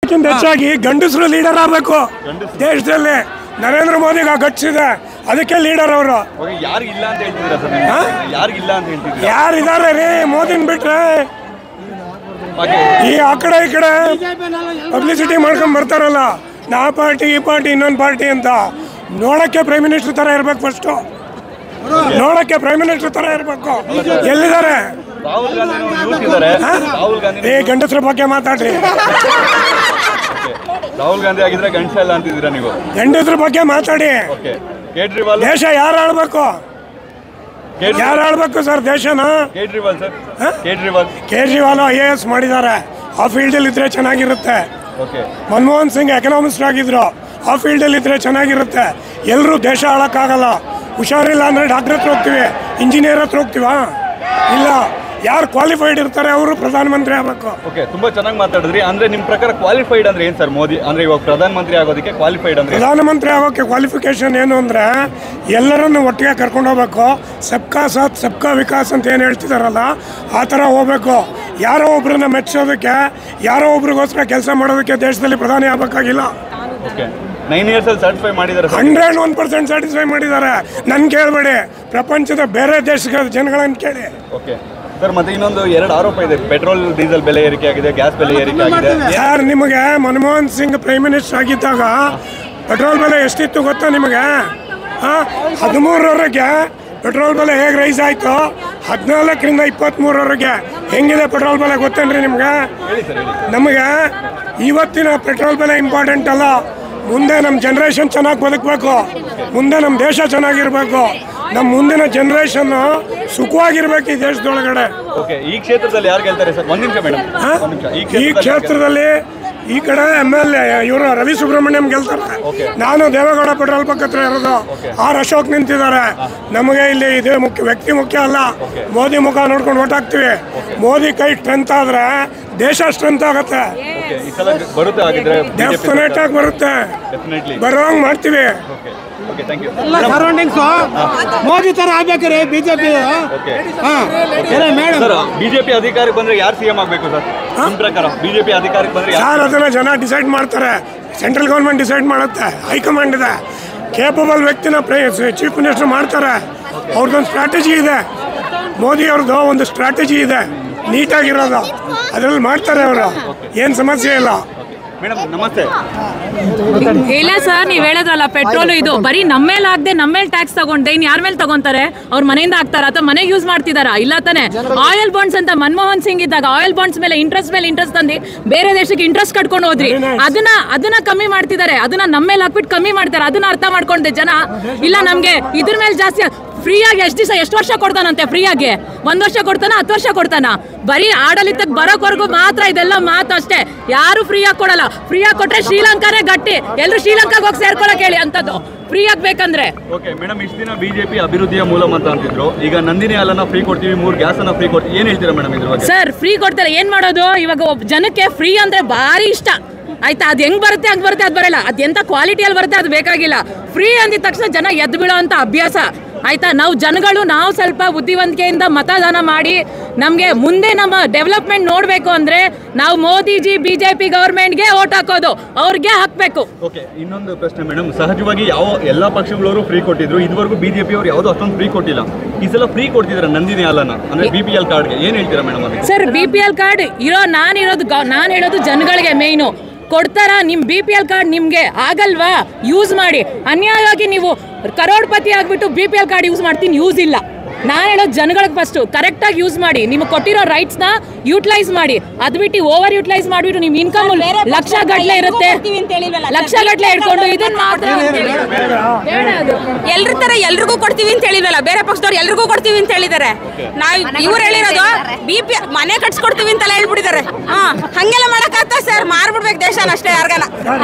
ಅದಕ್ಕಿಂತ ಹೆಚ್ಚಾಗಿ ಗಂಡಸರು ಲೀಡರ್ ಆಗಬೇಕು ದೇಶದಲ್ಲಿ ನರೇಂದ್ರ ಮೋದಿಗೆ ಆ ಗಟ್ಸ್ ಇದೆ ಅದಕ್ಕೆ ಲೀಡರ್ ಅವರು ಯಾರಿಗಿಲ್ಲ ಅಂತ ಹೇಳ್ತಿದ್ದೀರಾ ಸರ್ ನೀವು? ಯಾರಿಗಿಲ್ಲ ಅಂತ ಹೇಳ್ತಿದ್ದೀರಾ ಯಾರಿದ್ದಾರೆ ರೀ ಮೋದಿನ ಬಿಟ್ರೆ ಹಾಗೆ ಈ ಆ ಕಡೆ ಈ ಕಡೆ ಪಬ್ಲಿಸಿಟಿ ಮಾಡ್ಕೊಂಡ್ ಬರ್ತಾರಲ್ಲ ನಾ ಪಾರ್ಟಿ ಈ ಪಾರ್ಟಿ ಇನ್ನೊಂದು ಪಾರ್ಟಿ ಅಂತ ನೋಡಕ್ಕೆ ಪ್ರೈಮ್ ಮಿನಿಸ್ಟರ್ ತರ ಇರ್ಬೇಕು ಫಸ್ಟು ನೋಡಕ್ಕೆ ಪ್ರೈಮ್ ಮಿನಿಸ್ಟರ್ ತರ ಇರ್ಬೇಕು ಎಲ್ಲಿದ್ದಾರೆ ರಾಹುಲ್ ಗಾಂಧಿ ಯೂತ್ ಇದ್ದಾರೆ ರಾಹುಲ್ ಗಾಂಧಿ ಏ ಗಂಡಸ್ರ ಬಗ್ಗೆ ಮಾತಾಡ್ರಿ ರಾಹುಲ್ ಗಾಂಧಿ ಆಗಿದ್ರೆ ಗಂಡಸ ಇಲ್ಲ ಅಂತಿದ್ದೀರಾ ನೀವು ಗಂಡಸ್ರ ಬಗ್ಗೆ ಮಾತಾಡಿ ಓಕೆ ಕೇಜ್ರಿವಾಲ್ ದೇಶ ಯಾರು ಆಳ್ಬೇಕು ಕೇಜ್ರಿ- ಯಾರು ಆಳ್ಬೇಕು ಸರ್ ದೇಶನ ಕೇಜ್ರಿವಾಲ್ ಸರ್ ಹಾ? Kejriwal Kejriwal I A S ಮಾಡಿದ್ದಾರೆ ಆ ಫೀಲ್ಡಲ್ಲಿ ಇದ್ರೆ ಚೆನ್ನಾಗಿರುತ್ತೆ ಓಕೆ ಮನಮೋಹನ್ ಸಿಂಗ್ ಎಕನಾಮಿಸ್ಟ್ ಆಗಿದ್ರು ಆ ಫೀಲ್ಡಲ್ಲಿ ಇದ್ರೆ ಚೆನ್ನಾಗಿರುತ್ತೆ ಎಲ್ಲರೂ ದೇಶ ಆಳಕ್ಕಾಗಲ್ಲ ಹುಷಾರಿಲ್ಲ ಅಂದರೆ ಡಾಕ್ಟರ್ ಹತ್ರ ಹೋಗ್ತೀವಿ ಇಂಜಿನಿಯರ್ ಹತ್ರ ಹೋಗ್ತೀವಾ ಇಲ್ಲ ಯಾರು ಕ್ವಾಲಿಫೈಡ್ ಇರ್ತಾರೆ ಅವರು ಪ್ರಧಾನಮಂತ್ರಿ ಆಗಬೇಕು ಓಕೆ ತುಂಬಾ ಚೆನ್ನಾಗಿ ಮಾತಾಡಿದ್ರಿ ಅಂದ್ರೆ ನಿಮ್ ಪ್ರಕಾರ ಕ್ವಾಲಿಫೈಡ್ ಅಂದ್ರೆ ಏನ್ ಸರ್ ಮೋದಿ ಅಂದ್ರೆ ಇವಾಗ ಪ್ರಧಾನ ಮಂತ್ರಿ ಆಗೋದಕ್ಕೆ ಕ್ವಾಲಿಫೈಡ್ ಅಂದ್ರೆ ಪ್ರಧಾನಮಂತ್ರಿ ಆಗೋಕ್ಕೆ ಕ್ವಾಲಿಫಿಕೇಶನ್ ಏನು ಅಂದರೆ ಎಲ್ಲರನ್ನು ಒಟ್ಟಿಗೆ ಕರ್ಕೊಂಡು ಹೋಗ್ಬೇಕು ಸಬ್ಕಾ ಸಾಥ್ ಸಬ್ಕಾ ವಿಕಾಸ್ ಅಂತ ಏನು ಹೇಳ್ತಿದಾರಲ್ಲ ಆ ಥರ ಹೋಗ್ಬೇಕು ಯಾರೋ ಒಬ್ರನ್ನ ಮೆಚ್ಚೋದಕ್ಕೆ ಯಾರೋ ಒಬ್ರಿಗೋಸ್ಕರ ಕೆಲಸ ಮಾಡೋದಕ್ಕೆ ದೇಶದಲ್ಲಿ ಪ್ರಧಾನಿ ಆಗಬೇಕಾಗಿಲ್ಲ ಓಕೆ ನೈನ್ ಇಯರ್ಸ್ ಅಲ್ಲಿ ಸರ್ಟಿಫೈ ಮಾಡಿದ್ದಾರೆ sir hundred one percent satisfy ಮಾಡಿದ್ದಾರೆ ನನ್ ಕೇಳಬೇಡಿ ಪ್ರಪಂಚದ ಬೇರೆ ದೇಶಗಳ ಜನಗಳನ್ನು ಕೇಳಿ ಓಕೆ ಸರ್ ಮತ್ತೆ ಇನ್ನೊಂದು ಎರಡು ಆರೋಪ ಇದೆ ಪೆಟ್ರೋಲ್ ಡೀಸೆಲ್ ಬೆಲೆ ಏರಿಕೆ ಆಗಿದೆ ಗ್ಯಾಸ್ ಬೆಲೆ ಏರಿಕೆ ಆಗಿದೆ ಸರ್ ನಿಮಗೆ ಮನಮೋಹನ್ ಸಿಂಗ್ ಪ್ರೈಮ್ ಮಿನಿಸ್ಟರ್ ಆಗಿದ್ದಾಗ ಪೆಟ್ರೋಲ್ ಬೆಲೆ ಎಷ್ಟಿತ್ತು ಗೊತ್ತಾ ನಿಮಗೆ ಹದಿಮೂರರವರೆಗೆ ಪೆಟ್ರೋಲ್ ಬೆಲೆ ಹೇಗೆ ರೈಸ್ ಆಯಿತು ಹದಿನಾಲ್ಕರಿಂದ ಇಪ್ಪತ್ತ್ಮೂರವರೆಗೆ ಹೆಂಗಿದೆ ಪೆಟ್ರೋಲ್ ಬೆಲೆ ಗೊತ್ತೇನ್ರಿ ನಿಮ್ಗೆ ಹೇಳಿ ಸರ್ ಹೇಳಿ ನಮಗೆ ಇವತ್ತಿನ ಪೆಟ್ರೋಲ್ ಬೆಲೆ ಇಂಪಾರ್ಟೆಂಟ್ ಅಲ್ಲ ಮುಂದೆ ನಮ್ಮ ಜನ್ರೇಷನ್ ಚೆನ್ನಾಗಿ ಬದುಕಬೇಕು ಮುಂದೆ ನಮ್ಮ ದೇಶ ಚೆನ್ನಾಗಿರ್ಬೇಕು ನಮ್ಮ ಮುಂದಿನ ಜನ್ರೇಷನ್ ಸುಖವಾಗಿರ್ಬೇಕು ಈ ದೇಶದೊಳಗಡೆ ಓಕೆ ಈ ಕ್ಷೇತ್ರದಲ್ಲಿ ಯಾರು ಗೆಲ್ತಾರೆ ಸರ್ ಒಂದ್ ನಿಮಿಷ ಮೇಡಮ್ ಹಾ? ಒಂದ್ ನಿಮಿಷ ಈ ಈ ಕ್ಷೇತ್ರದಲ್ಲಿ ಯಾರು ಕ್ಷೇತ್ರದಲ್ಲಿ ಈ ಕಡೆ ಎಮ್ ಎಲ್ ಎ ಇವರು ರವಿ ಸುಬ್ರಹ್ಮಣ್ಯಂ ಗೆಲ್ತಾರೆ ನಾನು ದೇವೇಗೌಡ ಪೆಟ್ರೋಲ್ ಪಕ್ಕ ಹತ್ರ ಇರೋದು ಆರ್ ಅಶೋಕ್ ನಿಂತಿದ್ದಾರೆ ನಮಗೆ ಇಲ್ಲಿ ಇದು ಮುಖ್ಯ ವ್ಯಕ್ತಿ ಮುಖ್ಯ ಅಲ್ಲ ಮೋದಿ ಮುಖ ನೋಡ್ಕೊಂಡು ಓಟ್ ಹಾಕ್ತಿವಿ ಮೋದಿ ಕೈ ಸ್ಟ್ರೆಂತ್ ಆದ್ರೆ ದೇಶ ಸ್ಟ್ರೆಂತ್ ಆಗುತ್ತೆ ಓಕೆ ಈ ಸಲ ಬರುತ್ತೆ ಆಗಿದ್ರೆ ಡೆಫಿನೆಟ್ ಆಗಿ ಬರುತ್ತೆ ಡೆಫಿನೆಟ್ಲಿ ಬರುವಂಗ್ ಮಾಡ್ತೀವಿ ಓಕೆ ಓಕೆ ಥ್ಯಾಂಕ್ ಯು ಎಲ್ಲ ಸರೌಂಡಿಂಗ್ಸು ಮೋದಿ ತರ ಆಗ್ಬೇಕ್ರಿ ಬಿಜೆಪಿ ಓಕೆ ಹಾ ಮೇಡಮ್ ಸರ್ ಬಿಜೆಪಿ ಅಧಿಕಾರಕ್ಕೆ ಬಂದ್ರೆ ಯಾರು ಸಿಎಂ ಆಗಬೇಕು ಸರ್ ನಿಮ್ಮ ಪ್ರಕಾರ ಬಿಜೆಪಿ ಅಧಿಕಾರಕ್ಕೆ ಬಂದ್ರೆ ಯಾರು ಯಾರು ಅದನ್ನ ಜನ ಡಿಸೈಡ್ ಮಾಡ್ತಾರೆ ಸೆಂಟ್ರಲ್ ಗೌರ್ಮೆಂಟ್ ಡಿಸೈಡ್ ಮಾಡುತ್ತೆ ಹೈಕಮಾಂಡ್ ಇದೆ ಕೇಪಬಲ್ ವ್ಯಕ್ತಿನ ಚೀಫ್ ಮಿನಿಸ್ಟರ್ ಮಾಡ್ತಾರೆ ಅವ್ರದ್ದೊಂದು ಸ್ಟ್ರಾಟಜಿ ಇದೆ ಮೋದಿ ಅವ್ರದ್ದು ಒಂದು ಸ್ಟ್ರಾಟಜಿ ಇದೆ ನೀಟಾಗಿರೋದು ಅದ್ರಲ್ಲಿ ಮಾಡ್ತಾರೆ ಅವರು ಏನು ಸಮಸ್ಯೆ ಇಲ್ಲ ಮೇಡಮ್ ನಮಸ್ತೆ ಇಲ್ಲ ಸರ್ ನೀವ್ ಹೇಳಿದ್ರಲ್ಲ ಪೆಟ್ರೋಲ್ ಇದು ಬರೀ ನಮ್ಮೇಲೆ ಆಗದೆ ನಮ್ಮೇಲೆ ಟ್ಯಾಕ್ಸ್ ತಗೊಂಡೆ ಇನ್ ಯಾರ ಮೇಲೆ ತಗೊಂತಾರೆ ಅವ್ರ ಮನೆಯಿಂದ ಹಾಕ್ತಾರ ಅಥವಾ ಮನೆಗೆ ಯೂಸ್ ಮಾಡ್ತಿದಾರ ಇಲ್ಲ ತಾನೆ ಆಯಿಲ್ ಬಾಂಡ್ಸ್ ಅಂತ ಮನಮೋಹನ್ ಸಿಂಗ್ ಇದ್ದಾಗ ಆಯಿಲ್ ಬಾಂಡ್ಸ್ ಮೇಲೆ ಇಂಟ್ರೆಸ್ಟ್ ಮೇಲೆ ಇಂಟ್ರೆಸ್ಟ್ ತಂದು ಬೇರೆ ದೇಶಕ್ಕೆ ಇಂಟ್ರೆಸ್ಟ್ ಕಟ್ಕೊಂಡು ಹೋದ್ರಿ ಅದನ್ನ ಅದನ್ನ ಕಮ್ಮಿ ಮಾಡ್ತಿದ್ದಾರೆ ಅದನ್ನ ನಮ್ಮ ಮೇಲೆ ಹಾಕ್ಬಿಟ್ಟು ಕಮ್ಮಿ ಮಾಡ್ತಾರೆ ಅದನ್ನ ಅರ್ಥ ಮಾಡ್ಕೊಂಡೆ ಜನ ಇಲ್ಲ ನಮ್ಗೆ ಇದ್ರ ಮೇಲೆ ಜಾಸ್ತಿ ಫ್ರೀಯಾಗಿ ಎಷ್ಟು ದಿವಸ ಎಷ್ಟು ವರ್ಷ ಕೊಡ್ತಾನಂತೆ ಫ್ರೀಯಾಗಿ ಒಂದ್ ವರ್ಷ ಕೊಡ್ತಾನ ಹತ್ತು ವರ್ಷ ಕೊಡ್ತಾನ ಬರೀ ಆಡಳಿತಕ್ಕೆ ಬರೋಕ್ವರೆಗೂ ಮಾತ್ರ ಇದೆಲ್ಲ ಮಾತು ಅಷ್ಟೇ ಯಾರು ಫ್ರೀಯಾಗಿ ಕೊಡಲ್ಲ ಫ್ರೀಯಾಗಿ ಕೊಟ್ರೆ ಶ್ರೀಲಂಕಾನೇ ಗಟ್ಟಿ ಎಲ್ರು ಶ್ರೀಲಂಕಾಗೆ ಹೋಗಿ ಸೇರ್ಕೊಳಕ್ ಹೇಳಿ ಅಂತದ್ದು ಫ್ರೀ ಆಗ್ಬೇಕಂದ್ರೆ ಓಕೆ ಮೇಡಮ್ ಇಷ್ಟು ದಿನ ಬಿಜೆಪಿ ಅಭಿವೃದ್ಧಿಯ ಮೂಲ ಅಂತ ಅಂತಿದ್ರು ಈಗ ನಂದಿನಿ ಹಾಲನ್ನ ಫ್ರೀ ಕೊಡ್ತೀವಿ ಮೂರು ಗ್ಯಾಸ್ ಅನ್ನ ಫ್ರೀ ಕೊಡ್ತೀವಿ ಏನ್ ಹೇಳ್ತೀರಾ ಮೇಡಮ್ ಇದ್ರ ಬಗ್ಗೆ ಸರ್ ಫ್ರೀ ಕೊಡ್ತಾರೆ ಏನ್ ಮಾಡೋದು ಇವಾಗ ಒಬ್ಬ ಜನಕ್ಕೆ ಫ್ರೀ ಅಂದ್ರೆ ಭಾರಿ ಇಷ್ಟ ಆಯ್ತಾ ಅದ್ ಹೆಂಗ್ ಬರುತ್ತೆ ಹಂಗ್ ಬರುತ್ತೆ ಅದ್ ಬರಲ್ಲ ಅದ್ ಎಂತ ಕ್ವಾಲಿಟಿಯಲ್ಲಿ ಬರುತ್ತೆ ಅದು ಬೇಕಾಗಿಲ್ಲ ಫ್ರೀ ಅಂದಿದ ತಕ್ಷಣ ಜನ ಎದ್ದು ಬೀಳೋ ಅಂತ ಅಭ್ಯಾಸ ಆಯ್ತಾ ನಾವು ಜನಗಳು ನಾವು ಸ್ವಲ್ಪ ಬುದ್ಧಿವಂತಿಕೆಯಿಂದ ಮತದಾನ ಮಾಡಿ ನಮ್ಗೆ ಮುಂದೆ ನಮ್ಮ ಡೆವಲಪ್ಮೆಂಟ್ ನೋಡ್ಬೇಕು ಅಂದ್ರೆ ನಾವು ಮೋದಿಜಿ ಬಿಜೆಪಿ ಗೌರ್ಮೆಂಟ್ಗೆ ಓಟ್ ಹಾಕೋದು ಅವ್ರಿಗೆ ಹಾಕ್ಬೇಕು ಓಕೆ ಇನ್ನೊಂದು ಪ್ರಶ್ನೆ ಮೇಡಮ್ ಸಹಜವಾಗಿ ಯಾವ ಎಲ್ಲಾ ಪಕ್ಷಗಳವರು ಫ್ರೀ ಕೊಟ್ಟಿದ್ರು ಇದುವರೆಗೂ ಬಿಜೆಪಿ ಅವರು ಯಾವುದೋ ಅಷ್ಟೊಂದು ಫ್ರೀ ಕೊಟ್ಟಿಲ್ಲ ಈ ಸಲ ಫ್ರೀ ಕೊಡ್ತಿದ್ದಾರೆ ನಂದಿನಿ ಹಾಲನ್ನ ಅಂದ್ರೆ ಬಿ ಪಿ ಎಲ್ ಕಾರ್ಡ್ಗೆ ಏನ್ ಹೇಳ್ತೀರಾ ಮೇಡಮ್ ಅದಕ್ಕೆ sir B P L card ಇರೋ ನಾನು ಇರೋದು ನಾನು ಹೇಳೋದು ಜನಗಳಿಗೆ ಮೇಯ್ನು ಕೊಡ್ತಾರ ನಿಮ್ ಬಿ ಪಿ ಎಲ್ ಕಾರ್ಡ್ ನಿಮ್ಗೆ ಆಗಲ್ವಾ ಯೂಸ್ ಮಾಡಿ ಅನ್ಯಾಯವಾಗಿ ನೀವು ಕರೋಡ್ಪತಿ ಆಗ್ಬಿಟ್ಟು B P L card use ಮಾಡ್ತೀನಿ ಯೂಸ್ ಇಲ್ಲ ನಾನು ಹೇಳೋದು ಜನಗಳಿಗೆ ಫಸ್ಟು ಕರೆಕ್ಟಾಗಿ ಯೂಸ್ ಮಾಡಿ ನಿಮ್ಗೆ ಕೊಟ್ಟಿರೋ ರೈಟ್ಸ್ನ ಯೂಟಿಲೈಸ್ ಮಾಡಿ ಅದು ಬಿಟ್ಟು ಓವರ್ ಯೂಟಿಲೈಸ್ ಮಾಡಿಬಿಟ್ಟು ನಿಮ್ಮ ಇನ್ಕಮ್ ಲಕ್ಷ ಗಟ್ಟಲೆ ಇರುತ್ತೆ ಲಕ್ಷ ಗಟ್ಟಲೆ ಇಟ್ಕೊಂಡು ಇದನ್ನ ಮಾತ್ರ ಬೇಡ ಅದು ಎಲ್ರ ತರ ಎಲ್ರಿಗೂ ಕೊಡ್ತೀವಿ ಅಂತ ಹೇಳಿದ್ವಲ್ಲ ಬೇರೆ ಪಕ್ಷದವ್ರು ಎಲ್ರಿಗೂ ಕೊಡ್ತೀವಿ ಅಂತ ಹೇಳಿದ್ದಾರೆ ನಾವ್ ಇವ್ರು ಹೇಳಿರೋದು ಬಿ ಪಿ ಮನೆ ಕಟ್ಸ್ಕೊಡ್ತೀವಿ ಅಂತೆಲ್ಲ ಹೇಳ್ಬಿಟ್ಟಿದ್ದಾರೆ ಹಾ ಹಂಗೆಲ್ಲ ಮಾಡಕ್ಕಾಗ್ತಾ ಸರ್ ಮಾರ್ಬಿಡ್ಬೇಕು ದೇಶನ ಅಷ್ಟೇ ಯಾರ್ಗಾನ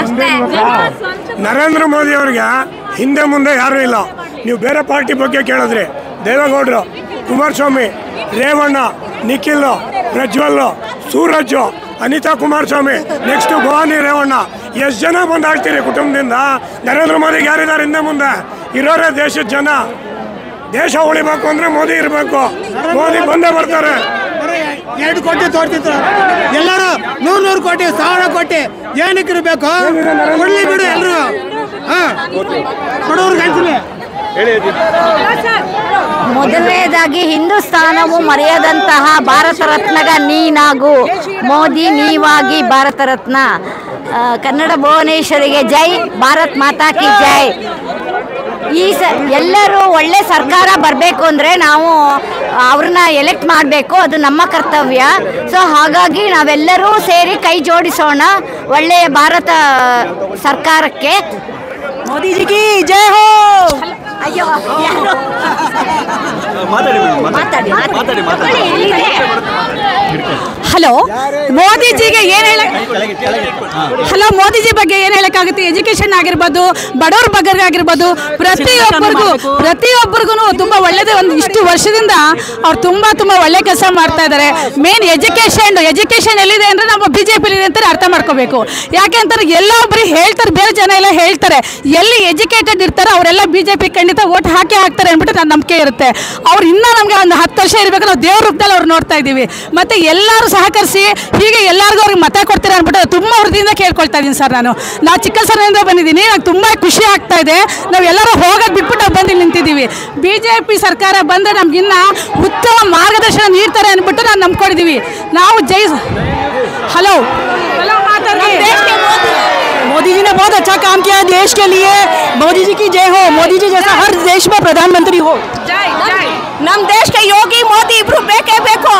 ನರೇಂದ್ರ ಮೋದಿ ಅವ್ರಿಗೆ ಹಿಂದೆ ಮುಂದೆ ಯಾರೂ ಇಲ್ಲ ನೀವು ಬೇರೆ ಪಾರ್ಟಿ ಬಗ್ಗೆ ಕೇಳಿದ್ರಿ ದೇವೇಗೌಡರು ಕುಮಾರಸ್ವಾಮಿ ರೇವಣ್ಣ ನಿಖಿಲ್ ಪ್ರಜ್ವಲ್ ಸೂರಜ್ ಅನಿತಾ ಕುಮಾರಸ್ವಾಮಿ ನೆಕ್ಸ್ಟ್ ಭವಾನಿ ರೇವಣ್ಣ ಎಷ್ಟು ಜನ ಬಂದು ಆಡ್ತೀರಿ ಕುಟುಂಬದಿಂದ ನರೇಂದ್ರ ಮೋದಿಗೆ ಯಾರಿದ್ದಾರೆ ಹಿಂದೆ ಮುಂದೆ ಇರೋರೇ ದೇಶದ ಜನ ದೇಶ ಉಳಿಬೇಕು ಅಂದ್ರೆ ಮೋದಿ ಇರಬೇಕು ಮೋದಿ ಬಂದೇ ಬರ್ತಾರೆ ಎರಡು ಕೋಟಿ ತೋರ್ತಿದ್ರು ಎಲ್ಲರೂ ನೂರು ನೂರು ಕೋಟಿ ಸಾವಿರ ಕೋಟಿ ಏನಕ್ಕೆ ಇರಬೇಕು ಕೊಡ್ಲಿ ಬಿಡು ಎಲ್ರು ಹಾ ಕೊಡೋರ್ಗೆ ಹಂಚ್ಲಿ ಹೇಳಿ ಅಜ್ಜಿ. ಮೊದಲನೇದಾಗಿ ಹಿಂದೂಸ್ತಾನವು ಮರೆಯದಂತಹ ಭಾರತ ರತ್ನಗ ನೀನಾಗು ಮೋದಿ ನೀವಾಗಿ ಭಾರತ ರತ್ನ ಆ, ಕನ್ನಡ ಭುವನೇಶ್ವರಿಗೆ ಜೈ ಭಾರತ್ ಮಾತಾ ಕಿ ಜೈ ಈ ಸ ಎಲ್ಲರೂ ಒಳ್ಳೆ ಸರ್ಕಾರ ಬರಬೇಕು ಅಂದರೆ ನಾವು ಅವ್ರನ್ನ ಎಲೆಕ್ಟ್ ಮಾಡಬೇಕು ಅದು ನಮ್ಮ ಕರ್ತವ್ಯ ಸೊ ಹಾಗಾಗಿ ನಾವೆಲ್ಲರೂ ಸೇರಿ ಕೈ ಜೋಡಿಸೋಣ ಒಳ್ಳೆಯ ಭಾರತ ಸರ್ಕಾರಕ್ಕೆ ಮೋದಿಜಿಗೆ ಜೈ ಹೋ ಅಯ್ಯೋ ಯಾರು ಮಾತಾಡಿ ಮೇಡಮ್ ಮಾತಾಡಿ ಮಾತಾಡಿ ಮಾತಾಡಿ ಹಲೋ ಮೋದಿಜಿಗೆ ಏನು ಹೇಳಕ್ ಹಲೋ ಮೋದಿಜಿ ಬಗ್ಗೆ ಏನು ಹೇಳಕ್ಕಾಗುತ್ತೆ ಎಜುಕೇಶನ್ ಆಗಿರ್ಬೋದು ಬಡವ್ರ ಬಗ್ಗೆ ಆಗಿರ್ಬೋದು ಪ್ರತಿಯೊಬ್ಬರಿಗೂ ಪ್ರತಿಯೊಬ್ಬರಿಗೂ ತುಂಬಾ ಒಳ್ಳೇದೇ ಒಂದು ಇಷ್ಟು ವರ್ಷದಿಂದ ಅವ್ರು ತುಂಬಾ ತುಂಬಾ ಒಳ್ಳೆ ಕೆಲಸ ಮಾಡ್ತಾ ಇದ್ದಾರೆ ಮೇನ್ ಎಜುಕೇಶನ್ ಎಜುಕೇಶನ್ ಎಲ್ಲಿದೆ ಅಂದ್ರೆ ನಮ್ಮ ಬಿಜೆಪಿ ಇದೆ ಅಂತ ಅರ್ಥ ಮಾಡ್ಕೋಬೇಕು ಯಾಕೆ ಅಂತಾರೆ ಎಲ್ಲ ಒಬ್ರು ಹೇಳ್ತಾರೆ ಬೇರೆ ಜನ ಎಲ್ಲ ಹೇಳ್ತಾರೆ ಎಲ್ಲಿ ಎಜುಕೇಟೆಡ್ ಇರ್ತಾರೆ ಅವರೆಲ್ಲ ಬಿಜೆಪಿ ಖಂಡಿತ ಓಟ್ ಹಾಕಿ ಹಾಕ್ತಾರೆ ಅಂದ್ಬಿಟ್ಟು ನನ್ನ ನಂಬಿಕೆ ಇರುತ್ತೆ ಅವ್ರು ಇನ್ನೂ ನಮಗೆ ಒಂದು ಹತ್ತು ವರ್ಷ ಇರಬೇಕು ನಾವು ದೇವ್ರ ರೂಪದಲ್ಲಿ ಅವ್ರು ನೋಡ್ತಾ ಇದ್ದೀವಿ ಮತ್ತೆ ಎಲ್ಲರೂ ಸಹಕರಿಸಿ ಹೀಗೆ ಎಲ್ಲರಿಗೂ ಅವ್ರಿಗೆ ಮತ ಕೊಡ್ತೀರಾ ಅಂದ್ಬಿಟ್ಟು ತುಂಬ ವೃದ್ಧಿಯಿಂದ ಕೇಳ್ಕೊಳ್ತಾ ಇದ್ದೀನಿ ಸರ್ ನಾನು ನಾವು ಚಿಕ್ಕಸರಿಂದ ಬಂದಿದ್ದೀನಿ ನಂಗೆ ತುಂಬ ಖುಷಿ ಆಗ್ತಾ ಇದೆ ನಾವು ಎಲ್ಲರೂ ಹೋಗೋದು ಬಿಟ್ಬಿಟ್ಟು ನಾವು ಬಂದು ಇಲ್ಲಿ ನಿಂತಿದ್ದೀವಿ ಬಿ ಜೆ ಪಿ ಸರ್ಕಾರ ಬಂದರೆ ನಮಗಿನ್ನ ಉತ್ತಮ ಮಾರ್ಗದರ್ಶನ ನೀಡ್ತಾರೆ ಅಂದ್ಬಿಟ್ಟು ನಾವು ನಂಬ್ಕೊಂಡಿದ್ದೀವಿ ನಾವು ಜೈ ಹಲೋ ಹಲೋ मोदी जी ने बहुत अच्छा काम किया है देश के लिए मोदी जी की जय हो मोदी जी जैसा हर देश में प्रधानमंत्री हो ನಮ್ ದೇಶಕ್ಕೆ ಯೋಗಿ ಮೋದಿ ಇಬ್ರು ಬೇಕೇ ಬೇಕು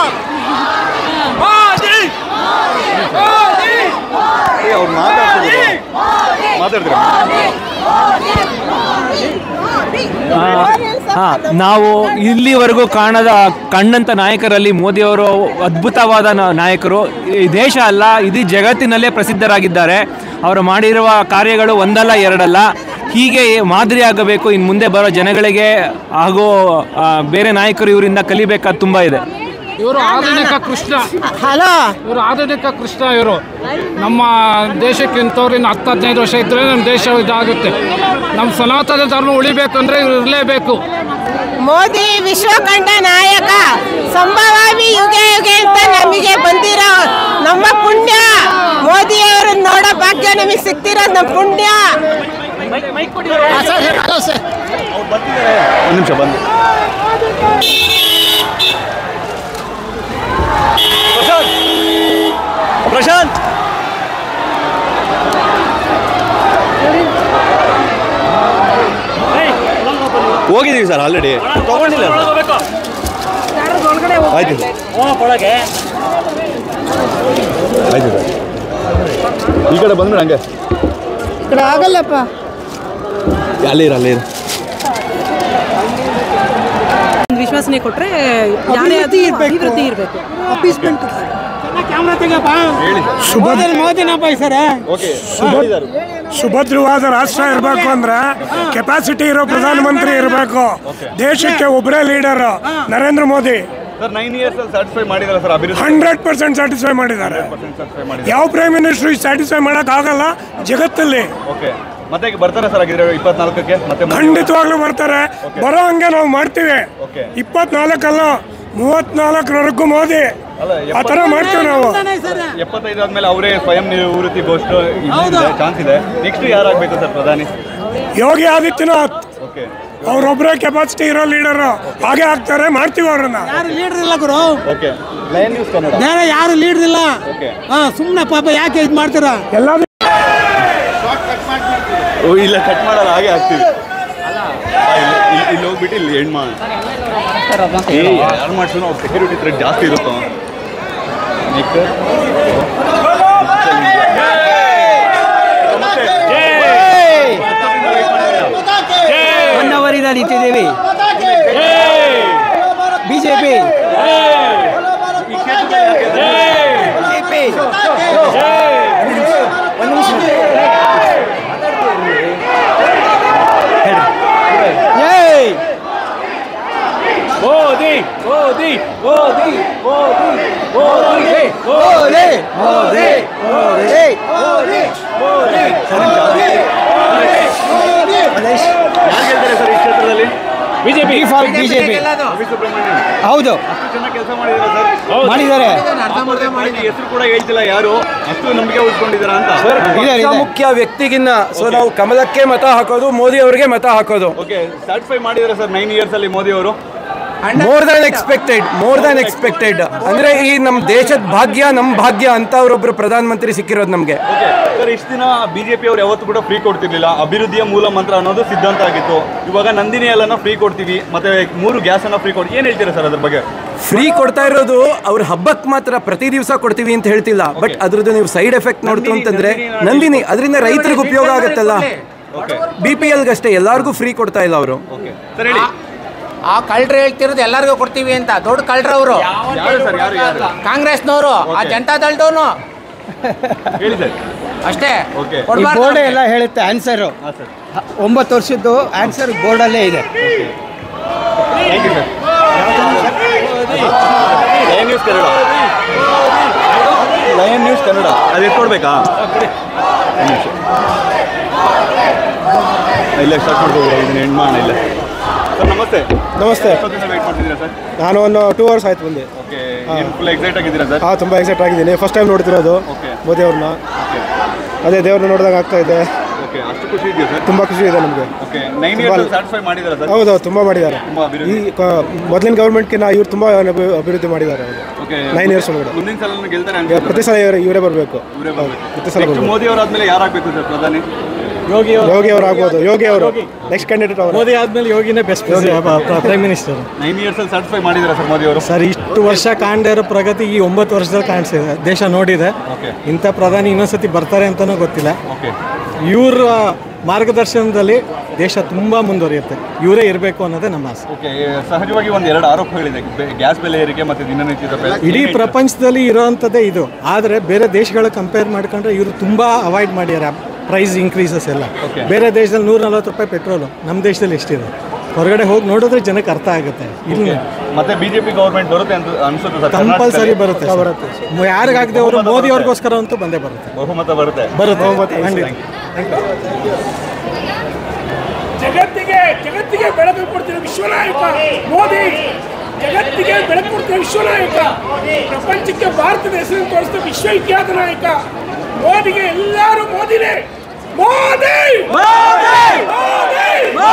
ಏ, ಅವ್ರು ಮಾತಾಡ್ತಿದ್ರು ಮಾತಾಡ್ತೀರಾ ಹಾ ನಾವು ಇಲ್ಲಿವರೆಗೂ ಕಾಣದ ಕಂಡಂತ ನಾಯಕರಲ್ಲಿ ಮೋದಿಯವರು ಅದ್ಭುತವಾದ ನ- ನಾಯಕರು ಈ ದೇಶ ಅಲ್ಲ ಇಡೀ ಜಗತ್ತಿನಲ್ಲೇ ಪ್ರಸಿದ್ಧರಾಗಿದ್ದಾರೆ ಅವರು ಮಾಡಿರುವ ಕಾರ್ಯಗಳು ಒಂದಲ್ಲ ಎರಡಲ್ಲ ಹೀಗೆ ಮಾದರಿಯಾಗಬೇಕು ಇನ್ನು ಮುಂದೆ ಬರೋ ಜನಗಳಿಗೆ ಹಾಗೂ ಆ, ಬೇರೆ ನಾಯಕರು ಇವರಿಂದ ಕಲಿಬೇಕಾದ ತುಂಬ ಇದೆ ಇವರು ಆಧುನಿಕ ಕೃಷ್ಣ ಹಲೋ ಇವರು ಆಧುನಿಕ ಕೃಷ್ಣ ಇವರು ನಮ್ಮ ದೇಶಕ್ಕೆ ಇಂಥವ್ರು ಇನ್ನು ಹತ್ತು ಹದಿನೈದು ವರ್ಷ ಇದ್ದರೆ ನಮ್ಮ ದೇಶ ಇದಾಗುತ್ತೆ ನಮ್ಮ ಸನಾತನ ಧರ್ಮ ಉಳಿಬೇಕು ಅಂದರೆ ಇವ್ರು ಇರಲೇಬೇಕು ಮೋದಿ ವಿಶ್ವಕಂಡ ನಾಯಕ ಸಂಭವಾಮಿ ಯುಗೆ ಯುಗೆ ಅಂತ ನಮಗೆ ಬಂದಿರೋ ನಮ್ಮ ಪುಣ್ಯ ಮೋದಿಯವರನ್ನ ನೋಡೋ ಭಾಗ್ಯ ನಮಗೆ ಸಿಗ್ತಿರೋ ನಮ್ಮ ಪುಣ್ಯ ಒಂದು ನಿಮಿಷ ಬಂದು ಪ್ರಶಾಂತ್ ಪ್ರಶಾಂತ್ ಹೋಗಿದ್ದೀವಿ ಸರ್ ಆಲ್ರೆಡಿ ತಗೊಂಡಿಲ್ಲ ಆಯ್ತು ಆಯ್ತು ಸರ್ ಈ ಕಡೆ ಬಂದ್ಬಿಡ ಹಂಗೆ ಆಗಲ್ಲಪ್ಪ ಅಲ್ಲೇ ಇರು ಅಲ್ಲೇ ಇರು ವಿಶ್ವಾಸನೆ ಕೊಟ್ರೆ ಯಾರೇ ಅಭಿವೃದ್ಧಿ ಇರಬೇಕು ಕ್ಯಾಮ್ರಾ ತೆಗಪ್ಪ ಮೋದಿ ಮೋದಿನಪ್ಪ ಈ ಸರ ಓಕೆ ಸುಭದ್ರವಾದ ರಾಷ್ಟ್ರ ಇರಬೇಕು ಅಂದ್ರೆ ಕೆಪಾಸಿಟಿ ಇರೋ ಪ್ರಧಾನಮಂತ್ರಿ ಇರಬೇಕು ದೇಶಕ್ಕೆ ಒಬ್ಬರೇ leader Narendra Modi sir nine years ಅಲ್ಲಿ ಸರ್ಟಿಫೈ ಮಾಡಿದಾರೆ ಸರ್ ಅಭಿವೃದ್ಧಿ ಹಂಡ್ರೆಡ್ ಪರ್ಸೆಂಟ್ ಸ್ಯಾಟಿಸ್ಫೈ ಮಾಡಿದ್ದಾರೆ ಸರ್ಟಿಫೈ ಮಾಡಿದ್ದಾರೆ ಯಾವ ಪ್ರೈಮ್ ಮಿನಿಸ್ಟರ್ ಸ್ಯಾಟಿಸ್ಫೈ ಮಾಡಕ್ ಆಗಲ್ಲ ಜಗತ್ತಲ್ಲಿ ಓಕೆ ಮತ್ತೆ ಈಗ ಬರ್ತಾರೆ ಸರ್ ಹಾಗಿದ್ರೆ ಇಪ್ಪತ್ನಾಲ್ಕಕ್ಕೆ ಮತ್ತೆ ಮುಂದೆ? ಖಂಡಿತವಾಗ್ಲೂ ಬರ್ತಾರೆ ಬರೋ ಹಂಗೆ ನಾವು ಮಾಡ್ತೀವಿ Okay. ಇಪ್ಪತ್ನಾಲ್ಕಲ್ಲ ಮೂವತ್ನಾಲ್ಕರವರೆಗೂ ಮೋದಿ ಅಲ್ಲ, ಆ ಥರ ಮಾಡ್ತೀವಿ ನಾವು ಎಪ್ಪತ್ತೈದು ಆದ್ಮೇಲೆ ಅವರೇ ಸ್ವಯಂ ನಿವೃತ್ತಿ ಘೋಷಣೆ ಚಾನ್ಸ್ ಇದೆ ನೆಕ್ಸ್ಟ್ ಯಾರಾಗಬೇಕು ಸರ್ ಪ್ರಧಾನಿ ಯೋಗಿ ಆದಿತ್ಯನಾಥ್ ಓಕೆ ಅವ್ರೊಬ್ಬರೇ ಕೆಪಾಸಿಟಿ ಇರೋ ಲೀಡರ್ ಹಾಗೆ ಆಗ್ತಾರೆ ಮಾಡ್ತೀವಿ ಅವ್ರನ್ನ ಯಾರು ಲೀಡರ್ ಇಲ್ಲ ಗುರು ಓಕೆ ಲಯನ್ ನ್ಯೂಸ್ ಕನ್ನಡ ಬೇರೆ ಯಾರು ಲೀಡರ್ ಇಲ್ಲ ಓಕೆ ಹಾ ಸುಮ್ಮನೆ ಪಾಪ ಯಾಕೆ ಇದು ಮಾಡ್ತೀರಾ ಎಲ್ಲ ಓ ಇಲ್ಲ ಕಟ್ ಮಾಡಲ್ಲ ಹಾಗೆ ಹಾಕ್ತೀವಿ ಆ, ಇಲ್ಲಿ- ಇಲ್ಲಿ- ಇಲ್ಲಿ ಹೋಗ್ಬಿಟ್ಟು ಇಲ್ಲಿ ಎಂಡ್ ಮಾಡ ಏ ಯಾರು ಮಾಡ್ಸೋನು ಅವ್ರ ಸೆಕ್ಯೂರಿಟಿ ಥ್ರೆಡ್ ಜಾಸ್ತಿ ಇರುತ್ತೋ ನೆಕ್ಸ್ಟ್ ಹೊನ್ನವರಿಂದ ನಿಂತಿದ್ದೀವಿ ಬಿಜೆಪಿ ಮೋದಿ ಮೋದಿ ಮೋದಿ ಮೋದಿ ಮೋದಿ ಮೋದಿ ಮೋದಿ ಮೋದಿ ಯಾರು ಗೆಲ್ತಾರೆ ಸರ್ ಈ ಕ್ಷೇತ್ರದಲ್ಲಿ BJP default BJP Ravi Subramanian ಹೌದು ಅಷ್ಟು ಚೆನ್ನಾಗಿ ಕೆಲಸ ಮಾಡಿದಾರ ಸರ್ ಮಾಡಿದ್ದಾರೆ ಪಾರ್ಟಿ ಹೆಸರು ಕೂಡ ಹೇಳ್ತಿಲ್ಲ ಯಾರು ಅಷ್ಟು ನಂಬಿಕೆ ಉಳ್ಕೊಂಡಿದಾರ ಅಂತ ಇದೆ, ಇದೆ. ಮುಖ್ಯ ವ್ಯಕ್ತಿಗಿನ್ನ ಸೊ ನಾವು ಕಮಲಕ್ಕೆ ಮತ ಹಾಕೋದು ಮೋದಿ ಅವರಿಗೆ ಮತ ಹಾಕೋದು ಓಕೆ ಸ್ಯಾಟಿಸ್ಫೈ ಮಾಡಿದಾರೆ ಸರ್ ನೈನ್ ಇಯರ್ಸ್ ಅಲ್ಲಿ ಮೋದಿ ಅವರು more than expected more than expected ಅಂದ್ರೆ ಈ ನಮ್ಮ ದೇಶದ ಭಾಗ್ಯ ನಮ್ಮ ಭಾಗ್ಯ ಅಂತ ಅವರೊಬ್ರು ಪ್ರಧಾನ ಮಂತ್ರಿ ಸಿಕ್ಕಿರೋದು ನಮಗೆ ಓಕೆ ಸರ್ ಇಷ್ಟು ದಿನ ಬಿಜೆಪಿ ಅವ್ರು ಯಾವತ್ತೂ ಕೂಡ ಫ್ರೀ ಕೊಡ್ತಿರ್ಲಿಲ್ಲ ಅಭಿವೃದ್ಧಿಯ ಮೂಲ ಮಂತ್ರ ಅನ್ನೋದು ಸಿದ್ಧಾಂತ ಆಗಿತ್ತು ಇವಾಗ ನಂದಿನಿ ಹಾಲನ್ನ ಫ್ರೀ ಕೊಡ್ತೀವಿ ಮತ್ತೆ ಮೂರು ಗ್ಯಾಸ್ ಅನ್ನ ಫ್ರೀ ಕೊಡ್ತೀವಿ ಏನ್ ಹೇಳ್ತೀರಾ ಸರ್ ಅದ್ರ ಬಗ್ಗೆ ಫ್ರೀ ಕೊಡ್ತಾ ಇರೋದು ಅವ್ರ ಹಬ್ಬಕ್ಕೆ ಮಾತ್ರ ಪ್ರತಿ ದಿವಸ ಕೊಡ್ತೀವಿ ಅಂತ ಹೇಳ್ತಿಲ್ಲ ಬಟ್ ಅದ್ರದ್ದು ನೀವು ಸೈಡ್ ಎಫೆಕ್ಟ್ ನೋಡ್ತು ಅಂತಂದ್ರೆ ನಂದಿನಿ ಅದರಿಂದ ರೈತರಿಗೆ ಉಪಯೋಗ ಆಗುತ್ತಲ್ಲ ಬಿ ಪಿ ಎಲ್ಗಷ್ಟೇ ಎಲ್ಲರಿಗೂ ಫ್ರೀ ಕೊಡ್ತಾ ಇಲ್ಲ ಅವರು ಓಕೆ ಸರ್ ಹೇಳಿ ಆ ಕಳ್ರು ಹೇಳ್ತಿರೋದು ಎಲ್ಲರಿಗೂ ಕೊಡ್ತೀವಿ ಅಂತ ದೊಡ್ಡ ಕಳ್ರವರು ಯಾರು ಸರ್ ಯಾರು ಯಾರು ಕಾಂಗ್ರೆಸ್ನವರು ಆ ಜನತಾ ದಳದವನು ಹೇಳಿ ಸರ್ ಅಷ್ಟೇ ಓಕೆ ಈ ಕೊಡ್ಬಾರ್ದು. ಬೋರ್ಡ್ ಎಲ್ಲ ಹೇಳುತ್ತೆ ಆನ್ಸರು ಹಾಂ ಸರ್ ಒಂಬತ್ತು ವರ್ಷದ್ದು ಆನ್ಸರ್ ಬೋರ್ಡಲ್ಲೇ ಇದೆ thank you sir lion news Kannada lion news Kannada ಅದು ಎತ್ಕೊಡ್ಬೇಕಾ ಒಂದ್ ನಿಮಿಷ. ಇಲ್ಲ ಸ್ಟಾರ್ಟ್ ಮಾಡ್ಬೋದು ಇದನ್ನ ಎಂಡ್ ಮಾಡೋಣ ಇಲ್ಲ ಸರ್ ನಮಸ್ತೆ ನಮಸ್ತೆ ಎಷ್ಟೊತ್ತಿಂದ ವೇಟ್ ಮಾಡ್ತಿದ್ದೀರಾ ಸರ್ ನಾನು ಒಂದು ಟೂ ಅವರ್ಸ್ ಆಯ್ತು ಬಂದು ಓಕೆ ಏನು ಫುಲ್ ಎಕ್ಸೈಟ್ ಆಗಿದ್ದೀರಾ ಸರ್ ಹಾಂ ತುಂಬ ಎಕ್ಸೈಟ್ ಆಗಿದ್ದೀನಿ ಫಸ್ಟ್ ಟೈಮ್ ನೋಡ್ತಿರೋದು ಓಕೆ ಮೋದಿ ಅವ್ರನ್ನ ಓಕೆ ಅದೇ ದೇವ್ರನ್ನ ನೋಡಿದಾಗ ಆಗ್ತಾ ಇದೆ ಓಕೆ ಅಷ್ಟು ಖುಷಿ ಇದೆಯಾ ಸರ್ ತುಂಬ ಖುಷಿ ಇದೆ ನಮಗೆ ಓಕೆ ನೈನ್ ಇಯರ್ಸ್ ಸ್ಯಾಟಿಸ್ಫೈ ಮಾಡಿದ್ದೀರಾ ಸರ್ ಹೌದು ತುಂಬ ಮಾಡಿದ್ದಾರೆ ತುಂಬ ಅಭಿವೃದ್ಧಿ ಈ ಮೊದಲಿನ ಗೌರ್ಮೆಂಟ್ಗಿನ್ನ ಇವ್ರು ತುಂಬ ಅಭಿ- ಅಭಿವೃದ್ಧಿ ಮಾಡಿದ್ದಾರೆ ಅವರು ಓಕೆ ನೈನ್ ಇಯರ್ಸ್ ಒಳಗಡೆ ಮುಂದಿನ ಸಲ ಗೆಲ್ತಾರೆ ಈಗ ಅನ್ಸುತ್ತೆ ಪ್ರತಿ ಸಲ ಇವರೇ ಇವರೇ ಬರಬೇಕು ಇವರೇ ಬರ್ಬೇಕು ಪ್ರತಿ ಸಲ ನೆಕ್ಸ್ಟ್ ಬರ್ಬೇಕು. ಮೋದಿ ಅವರಾದ್ಮೇಲೆ ಯಾರಾಗಬೇಕು ಸರ್ ಪ್ರಧಾನಿ ಯೋಗಿ ಅವರು ಆಗ್ಬೋದು ಯೋಗಿ ಅವರು ನೆಕ್ಸ್ಟ್ ಕ್ಯಾಂಡಿಡೇಟ್ ಅವರು ಮೋದಿ ಆದ್ಮೇಲೆ ಯೋಗಿನೇ best prime minister nine years ಅಲ್ಲಿ ಸ್ಯಾಟಿಸ್ಫೈ ಮಾಡಿದ್ದೀರಾ ಸರ್ ಮೋದಿ ಅವರು ಸರ್ ಇಷ್ಟು ವರ್ಷ ಕಾಣದೇ ಇರೋ ಪ್ರಗತಿ ಈ ಒಂಬತ್ತು ವರ್ಷದಲ್ಲಿ ಕಾಣಿಸಿದೆ ದೇಶ ನೋಡಿದೆ ಓಕೆ ಇಂಥ ಪ್ರಧಾನಿ ಇನ್ನೊಂದ್ಸತಿ ಬರ್ತಾರೆ ಅಂತಲೂ ಗೊತ್ತಿಲ್ಲ ಓಕೆ ಇವ್ರ ಮಾರ್ಗದರ್ಶನದಲ್ಲಿ ದೇಶ ತುಂಬ ಮುಂದುವರಿಯುತ್ತೆ ಇವರೇ ಇರಬೇಕು ಅನ್ನೋದೇ ನಮ್ಮ ಆಸೆ ಓಕೆ ಸಹಜವಾಗಿ ಒಂದು ಎರಡು ಆರೋಪಗಳಿದೆ ಬೆ- ಗ್ಯಾಸ್ ಬೆಲೆ ಏರಿಕೆ ಮತ್ತು ದಿನನಿತ್ಯದ ಬೆಲೆ ಇಡೀ ಪ್ರಪಂಚದಲ್ಲಿ ಇರೋವಂಥದ್ದೇ ಇದು ಆದರೆ ಬೇರೆ ದೇಶಗಳ ಕಂಪೇರ್ ಮಾಡ್ಕೊಂಡ್ರೆ ಇವರು ತುಂಬ ಅವಾಯ್ಡ್ ಮಾಡ್ಯಾರ ಪ್ರೈಸ್ ಇನ್ಕ್ರೀಸಸ್ ಎಲ್ಲ Okay. ಬೇರೆ ದೇಶದಲ್ಲಿ ನೂರ ನಲ್ವತ್ತು ರೂಪಾಯಿ ಪೆಟ್ರೋಲು ನಮ್ಮ ದೇಶದಲ್ಲಿ ಎಷ್ಟಿದೆ ಹೊರಗಡೆ ಹೋಗಿ ನೋಡಿದ್ರೆ ಜನಕ್ಕೆ ಅರ್ಥ ಆಗುತ್ತೆ ಇಲ್ಲಿ ಮತ್ತೆ ಬಿಜೆಪಿ ಗೌರ್ಮೆಂಟ್ ಬರುತ್ತೆ ಅಂತ ಅನ್ಸುತ್ತೆ ಸರ್ ಕಂಪಲ್ಸರಿ ಕರ್ನಾಟಕದಲ್ಲಿ? ಬರುತ್ತೆ ಸರ್. ಯಾರಿಗಾಗದೆ ಅವರು ಮೋದಿ ಅವ್ರಿಗೋಸ್ಕರ ಅಂತೂ ಬಂದೇ ಬರುತ್ತೆ ಬಹುಮತ ಬರುತ್ತೆ ಬರುತ್ತೆ ಖಂಡಿತ ಜಗತ್ತಿಗೆ ಜಗತ್ತಿಗೆ ಬೆಳಕು ಕೊಡ್ತಿರೋ ವಿಶ್ವನಾಯಕ ಮೋದಿ ಜಗತ್ತಿಗೆ ಬೆಳಕು ಕೊಡ್ತಿರೋ ವಿಶ್ವನಾಯಕ ಪ್ರಪಂಚಕ್ಕೆ ಭಾರತದ ಹೆಸರನ್ನು ತೋರಿಸಿದ ವಿಶ್ವವಿಖ್ಯಾತ ನಾಯಕ ಮೋದಿಗೆ ಎಲ್ಲರೂ ಮೋದಿನೇ ಮೋದಿ ಮೋದಿ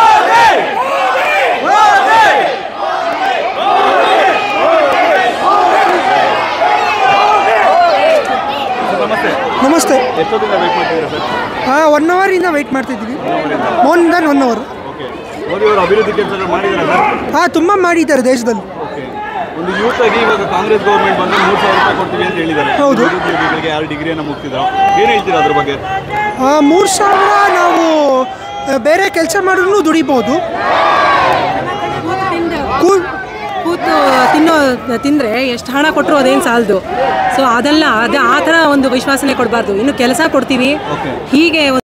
ನಮಸ್ತೆ ನಮಸ್ತೆ ಎಷ್ಟೊತ್ತಿಂದ ವೇಟ್ ಮಾಡ್ತಿದ್ದೀರಾ ಸರ್ ಹಾಂ ಒನ್ ಅವರಿಂದ ವೆಯ್ಟ್ ಮಾಡ್ತಿದ್ದೀವಿ more than one hour okay Modi ಅವರು ಅಭಿವೃದ್ಧಿ ಕೆಲಸಗಳು ಮಾಡಿದ್ದಾರೆ ಸರ್ ಹಾಂ ತುಂಬ ಮಾಡಿದ್ದಾರೆ ದೇಶದಲ್ಲಿ ಓಕೆ ಒಂದು ಯೂತ್ ಆಗಿ ಇವಾಗ ಕಾಂಗ್ರೆಸ್ ಗೌರ್ಮೆಂಟ್ ಬಂದ್ರೆ ಮೂರು ಸಾವಿರ ರೂಪಾಯಿ ಕೊಡ್ತೀವಿ ಅಂತ ಹೇಳಿದ್ದಾರೆ ಹೌದು. ನಿರುದ್ಯೋಗಿಗಳಿಗೆ ಯಾರು ಡಿಗ್ರಿಯನ್ನು ಮುಗಿಸಿದ್ರು ಏನು ಹೇಳ್ತೀರಾ ಅದ್ರ ಬಗ್ಗೆ ಮೂರು ಸಾವಿರ ನಾವು ಆ, ಬೇರೆ ಕೆಲಸ ಮಾಡಿದ್ರು ದುಡಿಬೋದು ಕೂ- ಕೂತು ತಿನ್ನೋ ತಿಂದರೆ ಎಷ್ಟು ಹಣ ಕೊಟ್ಟರು ಅದೇನು ಸಾಲದು ಸೊ ಅದೆಲ್ಲ ಅದು ಆ ಥರ ಒಂದು ವಿಶ್ವಾಸನೆ ಕೊಡಬಾರ್ದು ಇನ್ನು ಕೆಲಸ ಕೊಡ್ತೀವಿ ಹೀಗೆ